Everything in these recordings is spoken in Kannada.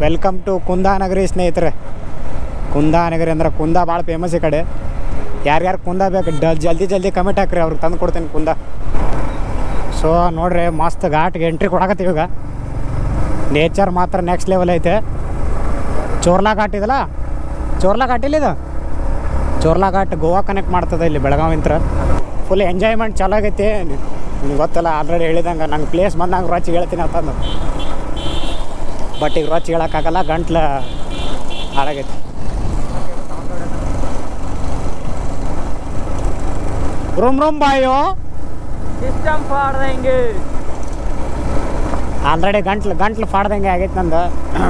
ವೆಲ್ಕಮ್ ಟು ಕುಂದಾನಗರಿ ಸ್ನೇಹಿತರೆ ಕುಂದಾನಗರಿ ಅಂದ್ರೆ ಕುಂದ ಭಾಳ ಫೇಮಸ್ ಈ ಕಡೆ ಯಾರ್ಯಾರು ಕುಂದ ಬೇಕು ಡ ಜಲ್ದಿ ಜಲ್ದಿ ಕಮೆಂಟ್ ಹಾಕ್ರಿ ಅವ್ರಿಗೆ ತಂದು ಕೊಡ್ತೀನಿ ಕುಂದ ಸೊ ನೋಡ್ರಿ ಮಸ್ತ್ ಘಾಟ್ಗೆ ಎಂಟ್ರಿ ಕೊಡಕತ್ತೀವಿ ಈಗ ನೇಚರ್ ಮಾತ್ರ ನೆಕ್ಸ್ಟ್ ಲೆವೆಲ್ ಐತೆ ಚೋರ್ಲಾ ಘಾಟ್ ಇದಲ್ಲ ಚೋರ್ಲಾ ಘಾಟ್ ಇಲ್ಲ ಇದು ಚೋರ್ಲಾ ಘಾಟ್ ಗೋವಾ ಕನೆಕ್ಟ್ ಮಾಡ್ತದೆ ಇಲ್ಲಿ ಬೆಳಗಾವಿಂತ್ರ ಫುಲ್ ಎಂಜಾಯ್ಮೆಂಟ್ ಚಲೋ ಆಗೈತಿ ನಿಮ್ಗೆ ಗೊತ್ತಲ್ಲ ಆಲ್ರೆಡಿ ಹೇಳಿದಂಗೆ ನಂಗೆ ಪ್ಲೇಸ್ ಬಂದಂಗೆ ರೊಚ್ಚಿ ಹೇಳ್ತೀನಿ ಅಂತಂದು ಬಟ್ ಈಗ ರೊಚ್ಚಿ ಹೇಳೋಕ್ಕಾಗಲ್ಲ ಗಂಟ್ಲ ಹಾಳಾಗೈತಿ ರೂಮ್ ರೂಮ್ ಬಾಯೋ सिस्टम फाड़ देंगे ಆಲ್ರೆಡಿ ಗಂಟ್ಲು ಗಂಟ್ಲು ಫಾಡ್ದಂಗೆ ಆಗೈತೆ ನಂದು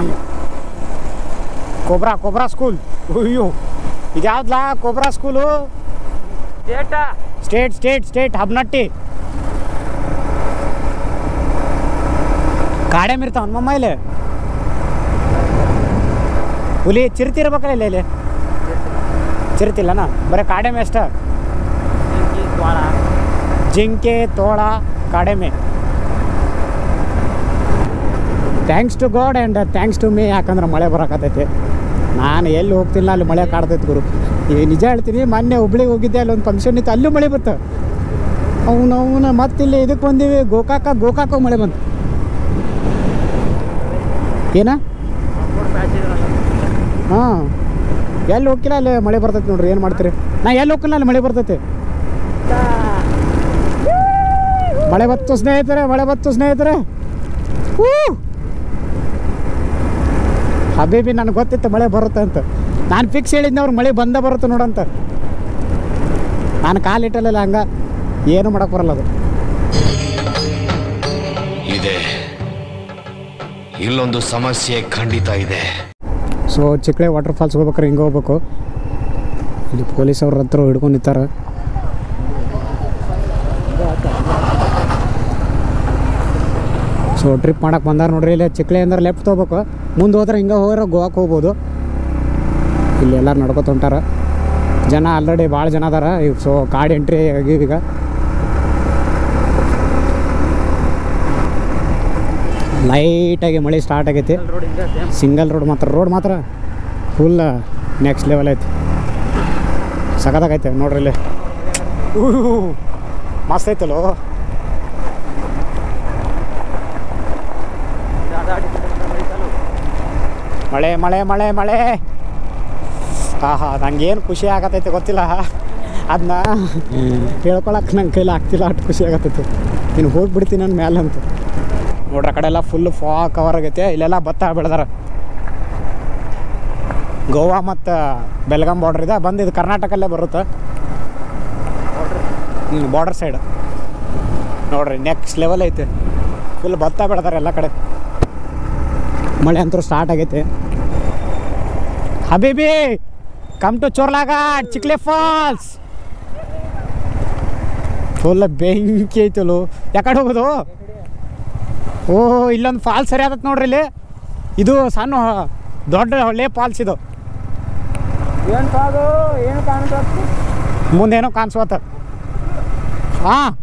ಕೊಬ್ರಾ ಕೊಬ್ರಾ ಸ್ಕೂಲ್ ಅಯ್ಯೋ ಇದ್ಯಾವ್ದಲ್ಲ cobra school data state state state ಹಬ್ನಟ್ಟಿ ಕಾಡೆಮ್ ಇರ್ತಾವ ಮಮ್ಮ ಇಲ್ಲಿ ಹುಲಿ ಚಿರತಿ ಇರ್ಬೇಕಲ್ಲ ಇಲ್ಲಿ ಇಲ್ಲಿ ಚಿರತಿಲ್ಲನ ಬರೀ ಕಾಡೆಮೆ ಅಷ್ಟ इनकी द्वारा ಜಿಂಕೆ ತೋಳ ಕಾಡೆಮೆ thanks to God and thanks to me ಯಾಕಂದ್ರೆ ಮಳೆ ಬರೋಕತ್ತೈತಿ ನಾನು ಎಲ್ಲಿ ಹೋಗ್ತಿಲ್ಲ ಅಲ್ಲಿ ಮಳೆ ಕಾಡ್ತೈತೆ ಗುರು ಈಗ ನಿಜ ಹೇಳ್ತೀನಿ ಮೊನ್ನೆ ಹುಬ್ಳಿಗೆ ಹೋಗಿದ್ದೆ ಅಲ್ಲಿ ಒಂದು ಫಂಕ್ಷನ್ ಇತ್ತು ಅಲ್ಲೂ ಮಳೆ ಬಂತು ಅವನು ಅವನ ಮತ್ತಿಲ್ಲಿ ಇದಕ್ಕೆ ಬಂದೀವಿ ಗೋಕಾಕ ಗೋಕಾಕ ಮಳೆ ಬಂತು ಏನ ಹಾಂ ಎಲ್ಲಿ ಹೋಗಿಲ್ಲ ಅಲ್ಲಿ ಮಳೆ ಬರ್ತೈತೆ ನೋಡ್ರಿ ಏನು ಮಾಡ್ತೀರಿ ನಾ ಎಲ್ಲಿ ಹೋಗಿಲ್ಲ ಅಲ್ಲಿ ಮಳೆ ಬರ್ತೈತೆ ಮಳೆ ಬತ್ತು ಸ್ನೇಹಿತರೆ ಮಳೆ ಬತ್ತು ಸ್ನೇಹಿತರೆ ಹೂ ಹಬೀಬಿ ನನಗೆ ಗೊತ್ತಿತ್ತು ಮಳೆ ಬರುತ್ತೆ ಅಂತ ನಾನು ಫಿಕ್ಸ್ ಹೇಳಿದ್ದೆ ಅವ್ರು ಮಳೆ ಬಂದ ಬರುತ್ತೆ ನೋಡಂತ ನಾನು ಕಾಲಿಟ್ಟಲ್ಲ ಹಂಗ ಏನು ಮಾಡಕ್ಕೆ ಬರಲ್ಲ ಅದು ಇದೆ ಇಲ್ಲೊಂದು ಸಮಸ್ಯೆ ಖಂಡಿತ ಇದೆ ಸೊ ಚಿಕ್ಕಳೆ ವಾಟರ್ ಫಾಲ್ಸ್ ಹೋಗ್ಬೇಕಾರೆ ಹಿಂಗೆ ಹೋಗ್ಬೇಕು ಇಲ್ಲಿ ಪೊಲೀಸ್ ಅವ್ರ ಹತ್ರ ಹಿಡ್ಕೊಂಡು ನಿಂತಾರೆ ಸೊ ಟ್ರಿಪ್ ಮಾಡಕ್ಕೆ ಬಂದಾರ ನೋಡ್ರಿ ಇಲ್ಲಿ ಚಿಕ್ಕಳೆ ಅಂದ್ರೆ ಲೆಫ್ಟ್ ತೊಗೋಬೇಕು ಮುಂದೆ ಹೋದ್ರೆ ಹಿಂಗೆ ಹೋದ್ರೆ ಗೋವಾಕ್ಕೆ ಹೋಗ್ಬೋದು ಇಲ್ಲಿ ಎಲ್ಲರೂ ನಡ್ಕೊತ ಹೊಂಟಾರ ಜನ ಆಲ್ರೆಡಿ ಭಾಳ ಜನ ಅದಾರ ಈಗ ಸೊ ಕಾರ್ಡ್ ಎಂಟ್ರಿ ಆಗೀವಿ ಈಗ ಲೈಟಾಗಿ ಮಳೆ ಸ್ಟಾರ್ಟ್ ಆಗೈತಿ road India same single road ಮಾತ್ರ ರೋಡ್ ಮಾತ್ರ ಫುಲ್ ನೆಕ್ಸ್ಟ್ ಲೆವೆಲ್ ಐತಿ ಸಖತ್ತಾಗೈತೆ ನೋಡ್ರಿ ಇಲ್ಲಿ ಊಹು, ಮಸ್ತ್ ಐತಲ್ಲೋ ज़्यादा डिफिकल्ट चलो ಮಳೆ ಮಳೆ ಮಳೆ ಮಳೆ ಹಾ ಹಾ ನಂಗೇನು ಖುಷಿ ಆಗತೈತೆ ಗೊತ್ತಿಲ್ಲ ಅದನ್ನ ಹೇಳ್ಕೊಳಕ್ಕೆ ನಂಗೆ ಕೈಲಿ ಆಗ್ತಿಲ್ಲ ಅಷ್ಟು ಖುಷಿ ಆಗತ್ತೈತೆ ನೀನು ಹೋಗ್ಬಿಡ್ತೀನಿ ನನ್ನ ಮೇಲೆ ಅಂತ ನೋಡ್ರಿ ಆ ಕಡೆ ಎಲ್ಲ ಫುಲ್ ಫಾ ಕವರ್ ಆಗೈತೆ ಇಲ್ಲೆಲ್ಲ ಭತ್ತ ಬೆಳೆದಾರ ಗೋವಾ ಮತ್ತು ಬೆಲ್ಗಾಂ ಬಾರ್ಡ್ರ್ ಇದೆ ಬಂದು ಇದು ಕರ್ನಾಟಕಲ್ಲೇ ಬರುತ್ತೆ ಹ್ಞೂ ಬಾರ್ಡರ್ ಸೈಡ್ ನೋಡ್ರಿ ನೆಕ್ಸ್ಟ್ ಲೆವೆಲ್ ಐತೆ ಫುಲ್ ಭತ್ತ ಬೆಳೆದಾರೆ ಎಲ್ಲ ಕಡೆ ಮಳೆ ಅಂತೂ ಸ್ಟಾರ್ಟ್ ಆಗೈತೆ ಹಬೀಬಿ come to Chorlaghat Chikle falls full ಬೆಂಕಿ ಐತಲು ಯಾಕಡೆ ಹೋಗೋದು ಓ ಇಲ್ಲೊಂದು ಫಾಲ್ಸ್ ಸರಿ ಆದತ್ ನೋಡ್ರಿ ಇಲ್ಲಿ ಇದು ಸಣ್ಣ ದೊಡ್ಡ ಒಳ್ಳೆ ಫಾಲ್ಸ್ ಇದು ಏನು ಕಾದು ಏನು ಕಾಣ್ತದೆ ಮುಂದೇನೋ ಕಾಣಿಸ್ವತ್ತ ಹಾಂ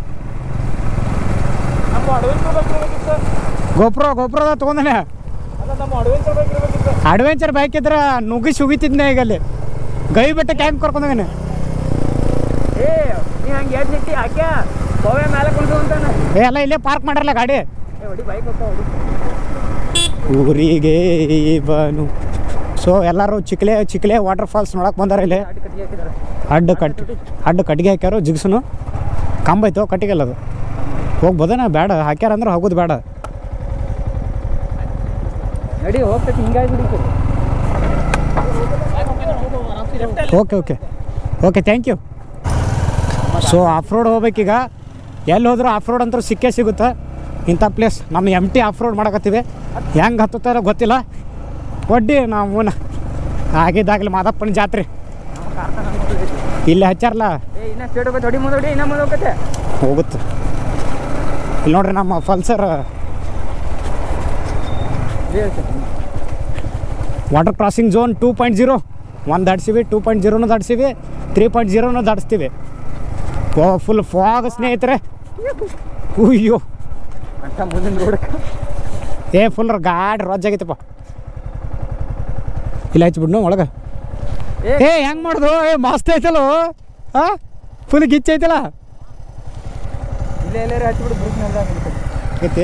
ನಮ್ಮ ಅಡ್ವೆಂಚರ್ ಬೈಕ್ ಇರಬೇಕಿತ್ತು ಗೋಪ್ರ ಗೋಪ್ರದ ತೊಗೊಂಡನೆ ಅಲ್ಲ ನಮ್ಮ ಅಡ್ವೆಂಚರ್ ಬೈಕ್ ಇರಬೇಕಿತ್ತು ಅಡ್ವೆಂಚರ್ ಬೈಕ್ ಇದ್ರೆ ನುಗ್ಗಿ ಸುಗಿತಿದ್ನೆ ಈಗ ಅಲ್ಲಿ ಗೈ ಬೆಟ್ಟ ಕ್ಯಾಂಪ್ ಕರ್ಕೊಂಡೋಗೇನೆ ಏ ನೀ ಹಂಗೆ ಎರಡು ನಿಂತಿ ಹಾಕ್ಯ ಗೋವೆ ಮೇಲೆ ಕುಂತು ಅಂತಾನೆ ಏ ಎಲ್ಲ ಇಲ್ಲೇ ಪಾರ್ಕ್ ಮಾಡ್ರಲ್ಲ ಗಾಡಿ ಏ ಹೊಡಿ ಬೈಕ್ ಹೋಗ್ತಾವ ಹೊಡಿ ಊರಿಗೆ ಬನು ಸೊ ಎಲ್ಲರೂ ಚಿಕ್ಲೆ ಚಿಕ್ಲೆ ವಾಟರ್ ಫಾಲ್ಸ್ ನೋಡಕ್ಕೆ ಬಂದಾರ ಇಲ್ಲಿ ಗಾಡಿ ಕಟ್ಟಿಗೆ ಹಾಕಿದ್ದಾರೆ ಅಡ್ಡ ಕಟ್ಟಿ ಅಡ್ಡ ಕಟ್ಟಿಗೆ ಹಾಕ್ಯಾರು ಜಿಗ್ಸನು ಕಂಬ ಐತೋ ಕಟ್ಟಿಗೆಲ್ಲ ಅದು ಹೋಗ್ಬೋದನ ಬೇಡ ಹಾಕ್ಯಾರ ಅಂದ್ರೆ ಹೋಗೋದು ಬೇಡ ನಡಿ ಹೋಗ್ತೈತಿ ಹಿಂಗಾಗಿ ಹಿಡಿತು okay okay okay thank you so off road ಹೋಗ್ಬೇಕೀಗ ಎಲ್ಲಿ ಹೋದ್ರೂ ಆಫ್ ರೋಡ್ ಅಂತೂ ಸಿಕ್ಕೇ ಸಿಗುತ್ತೆ ಇಂಥ ಪ್ಲೇಸ್ ನಮ್ಮ ಎಮ್ ಟಿ ಆಫ್ ರೋಡ್ ಮಾಡಕತ್ತೀವಿ ಹೆಂಗೆ ಹತ್ತುತ್ತಾರೋ ಗೊತ್ತಿಲ್ಲ ಒಡ್ಡಿ ನಾವು ಆಗಿದ್ದಾಗಲಿ ಮಾದಪ್ಪನ ಜಾತ್ರೆ ಇಲ್ಲಿ ಹಚ್ಚಾರಲ್ಲ ಏ ಇನ್ನ ಸ್ಟೇಟ್ ಹೋಗತ್ತೆ ಹೊಡಿ ಮುಂದೆ ಹೊಡಿ ಇನ್ನ ಮುಂದೆ ಹೋಗತ್ತೆ ಹೋಗುತ್ತೆ ಇಲ್ಲಿ ನೋಡ್ರಿ ನಮ್ಮ Pulsar water crossing zone two point zero ಒಂದು ದಾಟ್ಸಿವಿ ಟೂ ಪಾಯಿಂಟ್ ಜೀರೋನು ದಾಟ್ಸಿವಿ ತ್ರೀ ಪಾಯಿಂಟ್ ಜೀರೋನು ದಾಟಿಸ್ತೀವಿ ಓ ಫುಲ್ ಫಾಗ್ ಸ್ನೇಹಿತರೆ ಅಯ್ಯೋ ಅಂತ ಮುಂದಿನ ರೋಡಕ್ಕೆ ಏ ಫುಲ್ ಗಾಡಿ ರೊಜ್ಜ ಆಗೈತಪ್ಪ ಇಲ್ಲ ಹಚ್ಬಿಡ್ನು ಒಳಗೆ ಏ. ಏ ಹೆಂಗೆ ಮಾಡ್ದು ಏ ಮಸ್ತ್ ಐತಲ್ಲ ಹಾ ಫುಲ್ ಗಿಚ್ಚ ಐತಲ್ಲ ಇಲ್ಲೇ ಎಲ್ಲಾರು ಹಚ್ಬಿಡು ಬ್ರಿಡ್ಜ್ ನೆಲ್ದಾಗ ಐತಿ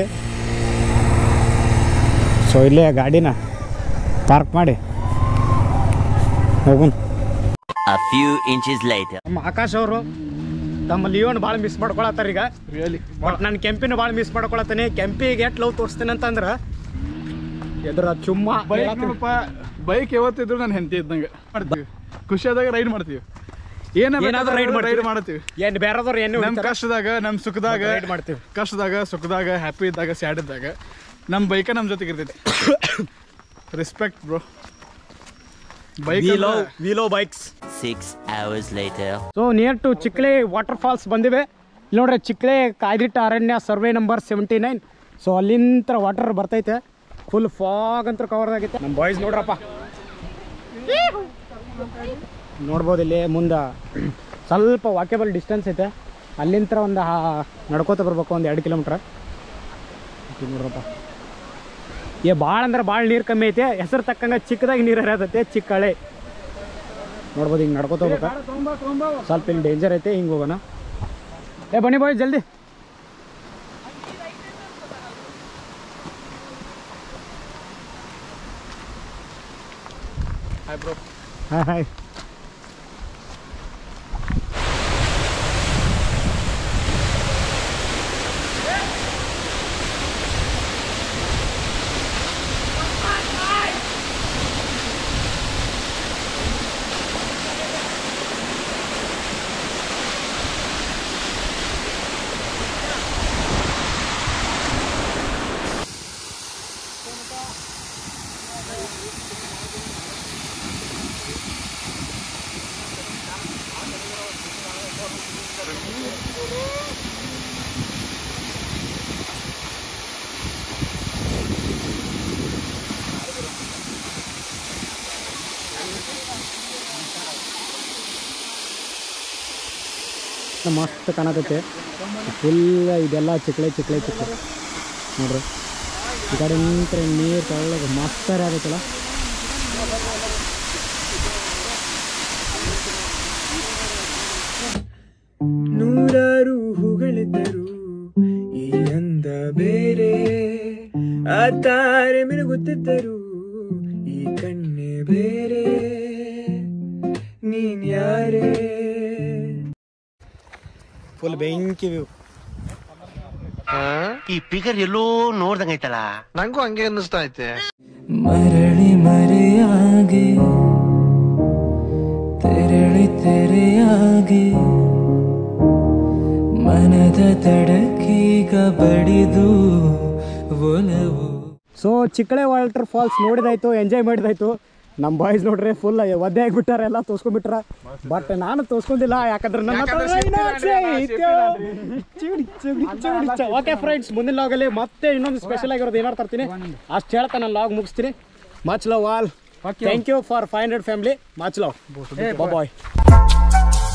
ಸೊ ಇಲ್ಲೇ ಗಾಡಿನ ಪಾರ್ಕ್ ಮಾಡಿ ಹೋಗುನ್ A few inches later. ನಮ್ಮ ಆಕಾಶ್ ಅವರು ನಮ್ಮ ಲಿಯೋನ್ ಭಾಳ ಮಿಸ್ ಮಾಡ್ಕೊಳತ್ತಾರ ಈಗ ರಿಯಲಿ ಬಟ್ ನಾನು ಕೆಂಪಿನ ಭಾಳ ಮಿಸ್ ಮಾಡ್ಕೊಳತ್ತೀನಿ ಕೆಂಪಿಗೆ ಎಷ್ಟು ಲವ್ ತೋರಿಸ್ತೇನೆ ಅಂತಂದ್ರೆ ಎದುರ ಚುಮ್ಮ ಬೈಕ್ ನೋಡಪ್ಪ ಬೈಕ್ ಯಾವತ್ತಿದ್ರು ನಾನು ಹೆಂಡತಿ ಇದ್ದಂಗೆ ಮಾಡ್ತೀವಿ ಖುಷಿಯಾದಾಗ ರೈಡ್ ಮಾಡ್ತೀವಿ ಏನಾದ್ರೂ ಏನಾದ್ರೂ ride ರೈಡ್ ಮಾಡ್ತೀವಿ. ರೈಡ್ ಮಾಡ್ತೀವಿ ಏನು ಬೇರೆದವ್ರು ಏನು ನಮ್ಮ ಕಷ್ಟದಾಗ ನಮ್ಮ ಸುಖದಾಗ ರೈಡ್ ಮಾಡ್ತೀವಿ ಕಷ್ಟದಾಗ ಸುಖದಾಗ ಹ್ಯಾಪಿ ಇದ್ದಾಗ ಸ್ಯಾಡ್ ಇದ್ದಾಗ ನಮ್ಮ ಬೈಕ ನಮ್ಮ ಜೊತೆಗೆ ಇರ್ತೈತಿ respect bro bike we love we love bikes Six hours later. So near to Chikle waterfalls ಬಂದಿವೆ ಇಲ್ಲಿ ನೋಡ್ರಿ ಚಿಕ್ಲೆ ಕಾಯ್ದಿಟ್ಟ ಅರಣ್ಯ survey number seventy nine so ಅಲ್ಲಿಂದ ವಾಟರ್ ಬರ್ತೈತೆ ಫುಲ್ ಫಾಗ್ ಅಂತ ಕವರ್ ಆಗೈತೆ ನಮ್ಮ ಬಾಯ್ಸ್ ನೋಡ್ರಪ್ಪ ನೋಡ್ಬೋದು ಇಲ್ಲಿ ಮುಂದೆ ಸ್ವಲ್ಪ ವಾಕೇಬಲ್ ಡಿಸ್ಟೆನ್ಸ್ ಐತೆ ಅಲ್ಲಿಂದ ಒಂದು ನಡ್ಕೋತ ಬರ್ಬೇಕು ಒಂದು ಎರಡು ಕಿಲೋಮೀಟ್ರ್ ನೋಡ್ರಪ್ಪ ಏ ಭಾಳ ಅಂದ್ರೆ ಭಾಳ ನೀರು ಕಮ್ಮಿ ಐತೆ ಹೆಸರು ತಕ್ಕಂಗೆ ಚಿಕ್ಕದಾಗಿ ನೀರು ಹರಿಯತೈತೆ ಚಿಕ್ಕ ಹಳೆ ನೋಡ್ಬೋದು ಹಿಂಗೆ ನಡ್ಕೋತ ಹೋಗ್ಬೇಕಾ ಸ್ವಲ್ಪ ಇಲ್ಲಿ ಡೇಂಜರ್ ಐತೆ ಹಿಂಗೆ ಹೋಗೋಣ ಏ ಬನ್ನಿ ಬಾಯ್ ಜಲ್ದಿ ಹಾಯ್ ಬ್ರೋ ಹಾಯ್ ಹಾಯ್ ಮಸ್ತ್ ಕಾಣತೈತೆ ಫುಲ್ ಇದೆಲ್ಲ ಚಿಕ್ಕಳೆ ಚಿಕ್ಕಳೆ ಚಿಕ್ಕಳೆ ನೋಡ್ರಿ ಈ ಕಡೆ ನಿಂತ್ರೆ ನೀರು ತಗೊಳ್ಳೋಕೆ ಮಸ್ತಾರ ಆಗೈತಲ್ಲ ನೂರಾರು ಹೂಗಳಿದ್ದರು ಈ ಅಂದ ಬೇರೆ ಆ ತಾರೆ ಮಿನುಗುತ್ತಿದ್ದರು ಈ ಕಣ್ಣೆ ಬೇರೆ ನೀನ್ ಯಾರೇ ಫುಲ್ ಬೆಂಕಿ ವ್ಯೂ ಈ ಫಿಗರ್ ಎಲ್ಲೋ ನೋಡ್ದಂಗೈತಲ್ಲ ನಂಗೂ ಹಂಗೆ ಅನ್ನಿಸ್ತಾ ಐತೆ ಮರಳಿ ಮರೆಯಾಗಿ ತೆರಳಿ ತೆರೆಯಾಗಿ ಮನದ ತಡಕೀಗ ಬಡಿದು ಒಲವು ಸೊ ಚಿಕ್ಕಳೆ ವಾಟರ್ ಫಾಲ್ಸ್ ನೋಡಿದಾಯ್ತು ಎಂಜಾಯ್ ಮಾಡಿದಾಯ್ತು ನಮ್ಮ ಬಾಯ್ಸ್ ನೋಡ್ರಿ ಫುಲ್ ಒದ್ದೆ ಆಗಿಬಿಟ್ಟಾರ ಎಲ್ಲ ತೋರ್ಸ್ಕೊಂಡ್ಬಿಟ್ರ ಬಟ್ ನಾನು ತೋರ್ಸ್ಕೊಂಡಿಲ್ಲ ಯಾಕಂದ್ರೆ ನನ್ನ ಓಕೆ ಫ್ರೆಂಡ್ಸ್ ಮುಂದಿನ ಲಾಗಲ್ಲಿ ಮತ್ತೆ ಇನ್ನೊಂದು ಸ್ಪೆಷಲ್ ಆಗಿರೋದು ಏನಾರು ತರ್ತೀನಿ ಅಷ್ಟು ಹೇಳ್ತಾ ನಾನು ಲಾಗ್ ಮುಗಿಸ್ತೀನಿ much love all thank you for five hundred family much love bye